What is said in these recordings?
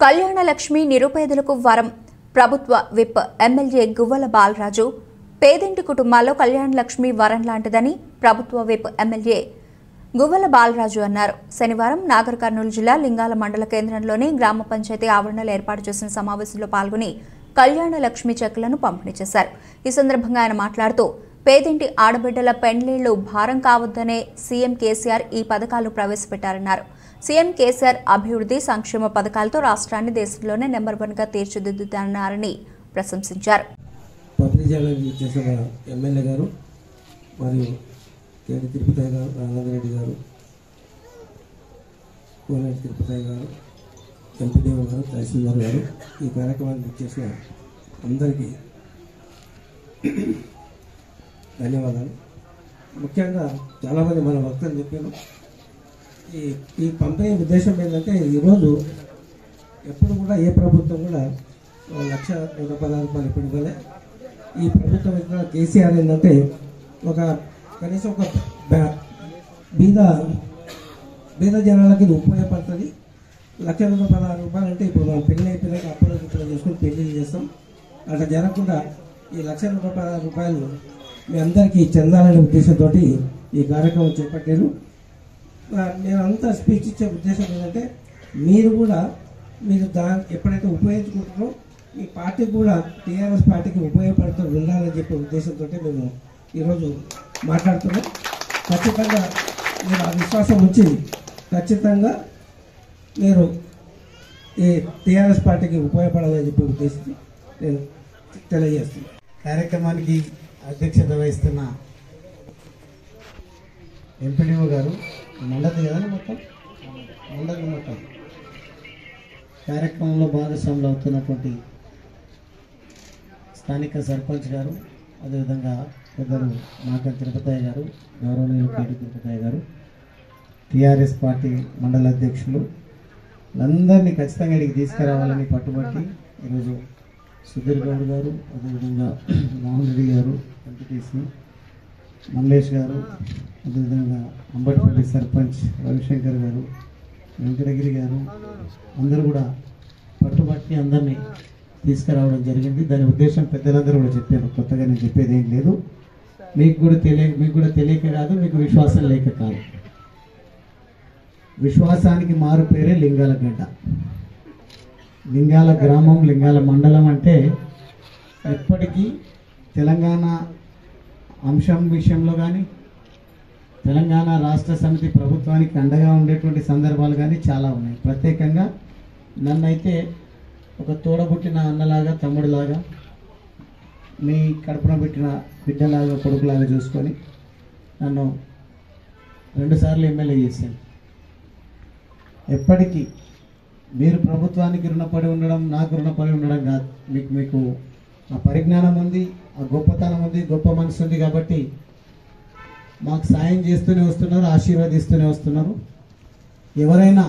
కళ్యాణ లక్ష్మి నిరుపేదలకు వరం ప్రభుత్వ విప్ ఎమ్మెల్యే గువ్వల బాలరాజు పేదింటి కుటుంబాల్లో కళ్యాణ లక్ష్మి వరం లాంటిదని ప్రభుత్వ విప్ ఎమ్మెల్యే గువ్వల బాలరాజు అన్నారు శనివారం నాగర్ కర్నూలు జిల్లా లింగాల మండల కేంద్రంలోని గ్రామ పంచాయతీ ఆవరణలో ఏర్పాటు చేసిన సమావేశంలో పాల్గొని కళ్యాణ లక్ష్మి చెక్కులను పంపిణీ చేశారు ఈ సందర్భంగా ఆయన మాట్లాడుతూ పేదింటి ఆడబిడ్డల పెండ్లీళ్లు భారం కావద్దనే సీఎం కేసీఆర్ ఈ పథకాలు ప్రవేశపెట్టారన్నారు సీఎం కేసీఆర్ అభివృద్ధి సంక్షేమ పథకాలతో రాష్ట్రాన్ని దేశంలోనే నెంబర్ వన్ గా తీర్చిదిద్దుతున్నారని ప్రశంసించారు పత్రిజాలను చేసిన ఎమ్మెల్యే గారు మరియు కేటి తిరుపతి గారు రాఘవేంద్ర గారు కోనేటి తిరుపతి గారు ఎంపీడీఓ గారు తహసీల్దార్ గారు ఈ కార్యక్రమానికి చేసిన అందరికీ ధన్యవాదాలు ముఖ్యంగా చాలామంది మన భక్తులు చెప్పారు ఈ ఈ పంపిణీ ఉద్దేశం ఏంటంటే ఈరోజు ఎప్పుడు కూడా ఏ ప్రభుత్వం కూడా ఓ లక్ష నూట పదహారు రూపాయలు ఇప్పుడు ఇవ్వలే ఈ ప్రభుత్వం ఇక్కడ కేసీఆర్ ఏంటంటే ఒక కనీసం ఒక బ- బీద బీద జనాలకి ఇది ఉపయోగపడుతుంది లక్ష నూట పదహారు రూపాయలు అంటే ఇప్పుడు మనం పెళ్లి అయిపోయినాక అప్పులు ఇప్పుడు చేసుకుని పెళ్లి చేస్తాం అట్లా జరగకుండా ఈ లక్ష నూట పదహారు రూపాయలు మీ అందరికీ చెందాలనే ఉద్దేశంతో ఈ కార్యక్రమం చేపట్టారు ఆ, నేను అంతా స్పీచ్ ఇచ్చే ఉద్దేశం ఏంటంటే మీరు కూడా మీరు దాన్ని ఎప్పుడైతే ఉపయోగించుకుంటారో మీ పార్టీ కూడా టీఆర్ఎస్ పార్టీకి ఉపయోగపడుతూ ఉండాలని చెప్పే ఉద్దేశంతో మేము ఈరోజు మాట్లాడుతున్నాం ఖచ్చితంగా మీరు ఆ విశ్వాసం ఉంచి ఖచ్చితంగా మీరు ఈ టీఆర్ఎస్ పార్టీకి ఉపయోగపడాలని చెప్పే ఉద్దేశం నేను తెలియజేస్తున్నాను కార్యక్రమానికి అధ్యక్షత వహిస్తున్న ఎంపీడీఓ గారు మండలి కదా మొత్తం మండలి మొత్తం కార్యక్రమంలో భాగస్వాములు అవుతున్నటువంటి స్థానిక సర్పంచ్ గారు అదేవిధంగా పెద్దలు నాగ తిరుపతయ్య గారు గౌరవనీయులు కేటి తిరుపతయ్య గారు టీఆర్ఎస్ పార్టీ మండల అధ్యక్షులు అందరినీ ఖచ్చితంగా ఇక్కడికి తీసుకురావాలని పట్టుబట్టి ఈరోజు సుధీర్ గౌడ్ గారు అదేవిధంగా మోహన్ రెడ్డి గారు ఎంపీటీసీ మల్లేష్ గారు అదేవిధంగా అంబటిపల్లి సర్పంచ్ రవిశంకర్ గారు వెంకటగిరి గారు అందరూ కూడా పట్టుబట్టి అందరినీ తీసుకురావడం జరిగింది దాని ఉద్దేశం పెద్దలందరూ కూడా చెప్పారు కొత్తగా నేను చెప్పేది ఏం లేదు మీకు కూడా తెలియక మీకు కూడా తెలియక కాదు మీకు విశ్వాసం లేక కాదు విశ్వాసానికి మారు పేరే లింగాల గడ్డ లింగాల గ్రామం లింగాల మండలం అంటే ఎప్పటికీ తెలంగాణ అంశం విషయంలో కానీ తెలంగాణ రాష్ట్ర సమితి ప్రభుత్వానికి అండగా ఉండేటువంటి సందర్భాలు కానీ చాలా ఉన్నాయి ప్రత్యేకంగా నన్నైతే ఒక తోడబుట్టిన అన్నలాగా తమ్ముడిలాగా మీ కడుపున పెట్టిన బిడ్డలాగా కొడుకులాగా చూసుకొని నన్ను రెండుసార్లు ఎమ్మెల్యే చేశాను ఎప్పటికీ మీరు ప్రభుత్వానికి రుణపడి ఉండడం నాకు రుణపడి ఉండడం కాదు మీకు మీకు ఆ పరిజ్ఞానం ఉంది ఆ గొప్పతనం ఉంది గొప్ప మనసు ఉంది కాబట్టి మాకు సాయం చేస్తూనే వస్తున్నారు ఆశీర్వదిస్తూనే వస్తున్నారు ఎవరైనా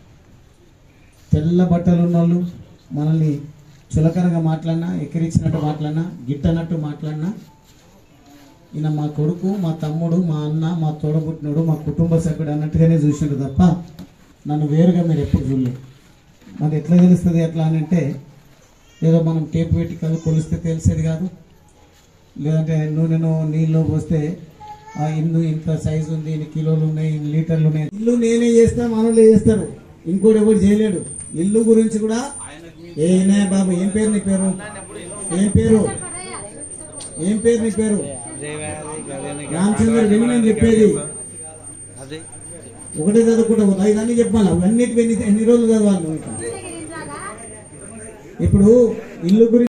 తెల్ల బట్టలు ఉన్నోళ్ళు మనల్ని చులకనగా మాట్లాడినా ఎక్కిరించినట్టు మాట్లాడినా గిట్టనట్టు మాట్లాడినా ఈయన మా కొడుకు మా తమ్ముడు మా అన్న మా తోడబుట్టినోడు మా కుటుంబ సభ్యుడు అన్నట్టుగానే చూసిండు తప్ప నన్ను వేరుగా మీరు ఎప్పుడు చూడలేదు మరి ఎట్లా తెలుస్తుంది ఎట్లా అని అంటే ఏదో మనం టేప్ పెట్టి కలు కొలిస్తే తెలిసేది కాదు లేదంటే నూనెను నీళ్ళు పోస్తే ఆ ఇల్లు ఇంత సైజు ఉంది ఇన్ని కిలోలు ఉన్నాయి ఇన్ని లీటర్లు ఉన్నాయి ఇల్లు నేనే చేస్తా మనోళ్ళే చేస్తారు ఇంకోటి ఎవరు చేయలేడు ఇల్లు గురించి కూడా ఏ వినయ్ బాబు ఏం పేరు నీ పేరు ఏం పేరు ఏం పేరు నీ పేరు రామచంద్ర విని నేను చెప్పేది ఒకటే చదువుకుంటా పోతా ఇదన్నీ చెప్పాలి అవన్నిటి ఎన్ని ఎన్ని రోజులు చదవాలి నువ్వు ఇంకా? ఇప్పుడు ఇల్లు గురించి